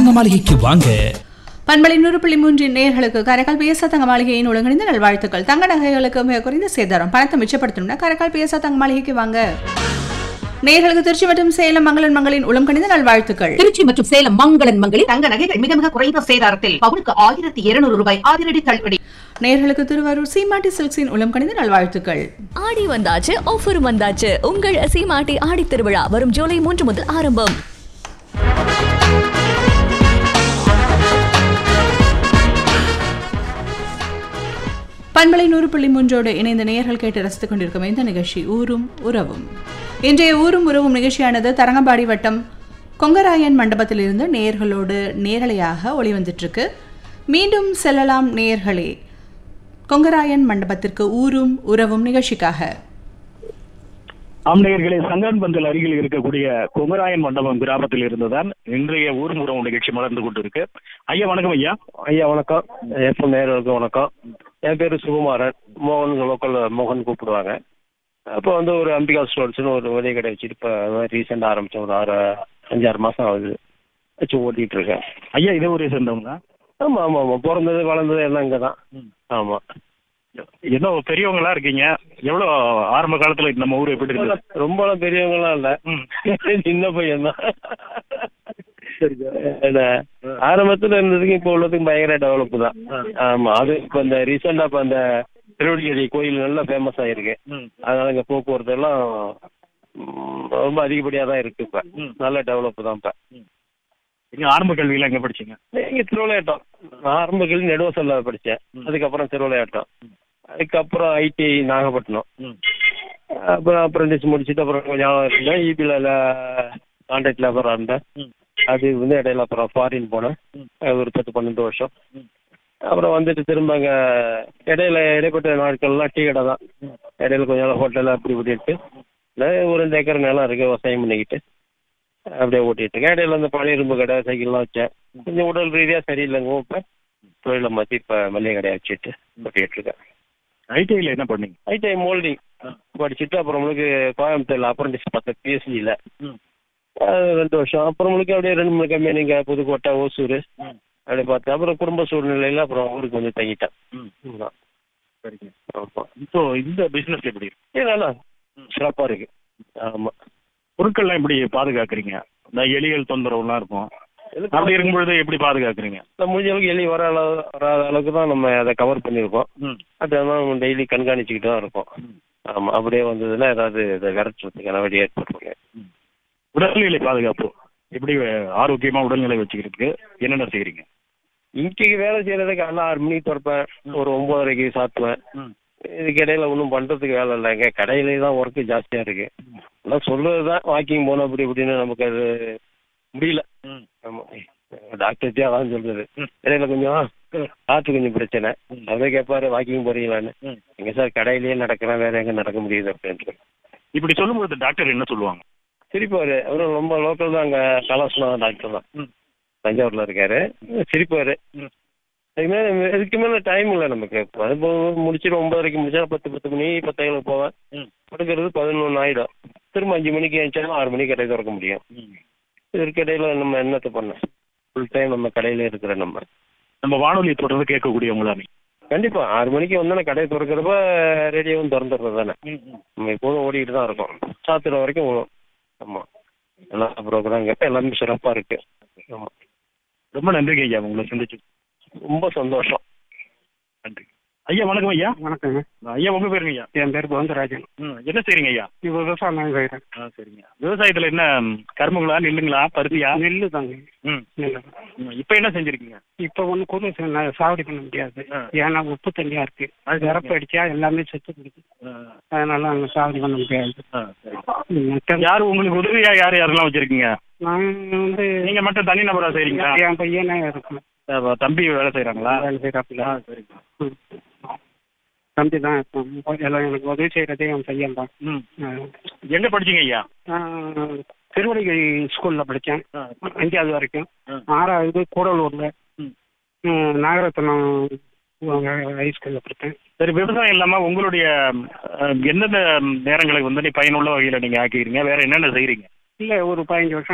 தங்க மாளிகைக்கு வாங்க பண்பலை நூறு புள்ளி மூன்றின் நேர்களுக்கு காரைக்கால் பிஎஸ்ஆ தங்க மாளிகையின் ஒழுங்கிணைந்த நல்வாழ்த்துக்கள் தங்க நகைகளுக்கு மிக குறைந்த சேதாரம் பணத்தை மிச்சப்படுத்தணும்னா காரைக்கால் பிஎஸ்ஆ தங்க மாளிகைக்கு வாங்க நேர்களுக்கு திருச்சி மற்றும் சேலம் மங்களன் மங்களின் உளம் கணிந்த நல்வாழ்த்துக்கள் திருச்சி மற்றும் சேலம் மங்களன் மங்களில் தங்க நகைகள் மிக மிக குறைந்த சேதாரத்தில் பவுனுக்கு ஆயிரத்தி இருநூறு ரூபாய் அதிரடி தள்ளுபடி நேர்களுக்கு திருவாரூர் சீமாட்டி சில்க்ஸின் உளம் கணிந்த நல்வாழ்த்துக்கள் ஆடி வந்தாச்சு ஆஃபர் வந்தாச்சு உங்கள் சீமாட்டி ஆடி திருவிழா வரும் ஜூலை மூன்று முதல் ஆரம்பம் பண்பலை நூறு புள்ளி மூன்றோடு இணைந்த நேயர்கள் கேட்டு ரசித்துக் கொண்டிருக்கும் இந்த நிகழ்ச்சி ஊரும் உறவும் இன்றைய ஊரும் உறவும் நிகழ்ச்சியானது தரங்கம்பாடி வட்டம் கொங்கராயன் மண்டபத்திலிருந்து நேயர்களோடு நேரலையாக ஒளிவந்துட்டிருக்கு மீண்டும் செல்லலாம் நேயர்களே கொங்கராயன் மண்டபத்திற்கு ஊரும் உறவும் நிகழ்ச்சிக்காக ஆம்நேயர்களே சங்கரன் பந்தல் அருகில் இருக்கக்கூடிய குமராயன் மண்டபம் கிராமத்தில் இருந்துதான் இன்றைய ஊர் உறவு நிகழ்ச்சி மலர்ந்து கொண்டிருக்கு ஐயா வணக்கம் ஐயா ஐயா வணக்கம் எஃப்எம் நேயர்களுக்கு வணக்கம் என் பேர் சுகுமாரன் மோகன் லோக்கல் மோகன் கூப்பிடுவாங்க அப்போ வந்து ஒரு அம்பிகா ஸ்டோர்ஸ்னு ஒரு வெளிய கடை வச்சுட்டு இப்போ ரீசெண்டாக ஆரம்பித்தோம் ஒரு ஆறு அஞ்சாறு மாதம் ஆகுது வச்சு ஓட்டிகிட்டு இருக்கேன் ஐயா இதே ஊரே சேர்ந்தவங்க ஆமாம் ஆமாம் ஆமாம் பிறந்தது வளர்ந்தது எல்லாம் இங்கே தான் ஆமாம் என்ன பெரியவங்களா இருக்கீங்க எவ்வளவு ஆரம்ப காலத்துல நம்ம ஊர் எப்படி இருக்கு ரொம்பலாம் பெரியவங்களாம் இல்லை ம். சின்ன பையன் தான் என்ன, ஆரம்பத்துல இருந்ததுக்கு இப்போ உள்ளதுக்கு பயங்கர டெவலப் தான் ஆமா அது இப்போ இந்த ரீசெண்டா இப்போ அந்த திருவடிகேரி கோயில் நல்லா ஃபேமஸ் ஆயிருக்கு ம். அதனால இங்க போக்குவரத்து எல்லாம் ம், ரொம்ப அதிகப்படியா தான் இருக்கு இப்ப ம். நல்ல டெவலப் தான் இப்ப நீங்க ஆரம்ப கல்வியெல்லாம் எங்க படிச்சீங்க இங்க திருவிளையாட்டம் நான் ஆரம்ப கல்வி நெடுவசல்ல படிச்சேன் அதுக்கப்புறம் திருவிளையாட்டம் அதுக்கப்புறம் ஐடிஐ நாகப்பட்டினம் ம். அப்புறம் அப்ரெண்டிஸ் முடிச்சுட்டு அப்புறம் கொஞ்சம் இருந்தேன் இபில கான்ட்ராக்ட் லேபராக இருந்தேன் ம். அது வந்து இடையில அப்புறம் ஃபாரின் போனேன் ம். அது ஒரு பத்து பன்னெண்டு வருஷம் ம். அப்புறம் வந்துட்டு திரும்ப அங்கே இடையில இடைப்பட்ட நாட்கள்லாம் டீ கடை தான் இடையில கொஞ்ச நாள் ஹோட்டலில் அப்படி இப்படிட்டு இல்லை ஒரு ரெண்டு ஏக்கர் நிலம் இருக்கு விவசாயம் பண்ணிக்கிட்டு அப்படியே ஓட்டிட்டு இருக்கேன் இடையில இந்த பழைய இரும்பு கடை சைக்கிள்லாம் வச்சேன் கொஞ்சம் உடல் ரீதியாக சரியில்லைங்க இப்போ தொழிலை மாற்றி இப்போ மல்லிகை கடையை வச்சுட்டு ஓட்டிட்டு இருக்கேன் ஐடிஐல என்ன பண்ணீங்க ஐடிஐ மோல்டிங் படிச்சுட்டு அப்புறம் உங்களுக்கு கோயம்புத்தூர்ல அப்ரண்டிஸ் பார்த்தேன் பிஎஸ்சியில் ம். ரெண்டு வருஷம் அப்புறம் உங்களுக்கு அப்படியே ரெண்டு மூணு கம்பெனி இங்கே புதுக்கோட்டை ஓசூர் ம். அப்படியே பார்த்தேன் அப்புறம் குடும்ப சூழ்நிலையில் அப்புறம் ஊருக்கு கொஞ்சம் தங்கிட்டேன் ம். இதுதான். சரிங்க ஆமா இப்போ இந்த பிசினஸ் எப்படி இருக்கு இது நல்லா சிறப்பாக இருக்கு ஆமாம் பொருட்கள்லாம் எப்படி பாதுகாக்கிறீங்க இந்த எலிகள் தொந்தரவுலாம் இருக்கும் அப்படி இருக்கும்பொழுது எப்படி பாதுகாக்கிறீங்க முடிஞ்ச அளவுக்கு எலி வர அளவு வராத அளவுக்கு தான் நம்ம அதை கவர் பண்ணியிருக்கோம் ம். அதெல்லாம் நம்ம டெய்லி கண்காணிச்சுக்கிட்டு தான் இருக்கோம் ஆமாம் அப்படியே வந்ததுன்னா ஏதாவது இதை விரட்டுறதுக்கான வழி ஏற்படுத்துங்க உடல்நிலை பாதுகாப்பு எப்படி அஹ், ஆரோக்கியமா உடல்நிலை வச்சுக்கிறதுக்கு என்னென்ன செய்றீங்க இன்னைக்கு வேலை செய்யறதுக்கு காலைல ஆறு மணிக்கு திறப்பேன் ஒரு ஒன்பதரைக்கு சாத்துவேன் ம். இதுக்கு இடையில ஒன்றும் பண்றதுக்கு வேலை இல்லைங்க கடையிலே தான் ஒர்க்கு ஜாஸ்தியா இருக்கு எல்லாம் சொல்றது தான் வாக்கிங் போனோம் அப்படி இப்படின்னு நமக்கு அது முடியல ம். ஆமா டாக்டர்கிட்டே அதான் சொல்றது ம். இடையில கொஞ்சம் காற்று கொஞ்சம் பிரச்சனை ம். அதே கேட்பாரு வாக்கிங் போறீங்களான்னு ம். எங்க சார் கடையிலேயே நடக்கிறேன் வேற எங்க நடக்க முடியுது அப்படின்ட்டு இப்படி சொல்லும்போது டாக்டர் என்ன சொல்லுவாங்க சிரிப்பாரு அவரும் ரொம்ப லோக்கல் தான் அங்க கலாசுனா டாக்டர் தான் ம். தஞ்சாவூர்ல இருக்காரு சிரிப்பாரு ம். அதுக்கு மேல இதுக்கு மேல டைம் இல்லை நமக்கு இப்போ முடிச்சிட்டு ஒன்பதரைக்கு முடிச்சா பத்து பத்து மணி பத்தேழுக்கு போவேன் ம். படுக்கிறது பதினொன்று ஆயிடும் திரும்ப அஞ்சு மணிக்கு எழுந்தாலும் ஆறு மணிக்கு கடை திறக்க முடியும் இதற்கு இடையில நம்ம என்னத்தை பண்ண ஃபுல் டைம் நம்ம கடையில இருக்கிற நம்ம நம்ம வானொலி தொடர்ந்து கேட்கக்கூடியவங்களா நீ கண்டிப்பா ஆறு மணிக்கு வந்தோன்னா கடை திறக்கிறப்ப ரேடியோவும் திறந்துடுறது தானே நம்ம எப்போதும் ஓடிக்கிட்டு தான் இருக்கோம் சாத்துற வரைக்கும் ஓடும் ஆமா எல்லா ப்ரோக்ராம் கேட்க எல்லாமே சிறப்பா இருக்கு ஆமா ரொம்ப நன்றிங்க ஐயா உங்களை சந்திச்சு ரொம்ப சந்தோஷம் நன்றி ஐயா வணக்கம் ஐயா வணக்கங்க ஐயா உங்க பேருங்க ஐயா என் பேர் கோவிந்தராஜன் ம், என்ன செய்றீங்க ஐயா இப்போ விவசாயம் தான் செய்கிறேன் ஆ சரிங்க விவசாயத்துல என்ன ம், கரும்புங்களா நெல்லுங்களா பருத்தியா நெல்லு தாங்க ம் நெல்லு ம், இப்ப என்ன செஞ்சிருக்கீங்க இப்போ ஒன்று குறு சாவடி பண்ண முடியாது ஆ. ஏன்னா உப்பு தண்ணியா இருக்கு அது இறப்பு அடிச்சா எல்லாமே செத்து போடுது அதனால அங்கே சாவடி பண்ண முடியாது ஆ, சரி. மற்ற- யாரு உங்களுக்கு உதவியா யார் யாரெல்லாம் வச்சிருக்கீங்க நான் வந்து நீங்க மட்டும் தனி நபரா செய்றீங்களா என் பையனே இருக்கும் அப்ப தம்பி வேலை செய்யறாங்களா வேலை செய்கிறாப்புல ஆ, சரிங்க தம்பி தான் இருப்பான் எல்லாம் எனக்கு உதவி செய்யறதே என் பையன் தான் ம் எங்க படிச்சீங்க ஐயா திருவடிகை ஸ்கூலில் படித்தேன் ஆ. அஞ்சாவது வரைக்கும் ஆ. ஆறாவது கூடலூரில் ம். நாகரத்னம் ஹைஸ்கூலில் படித்தேன் சரி விவசாயம் இல்லாம உங்களுடைய அஹ், எந்தெந்த நேரங்களுக்கு வந்து நீ பயனுள்ள வகையில நீங்க ஆக்கிக்கிறீங்க வேற என்னென்ன செய்றீங்க இல்லை ஒரு பதினஞ்சு வருஷம்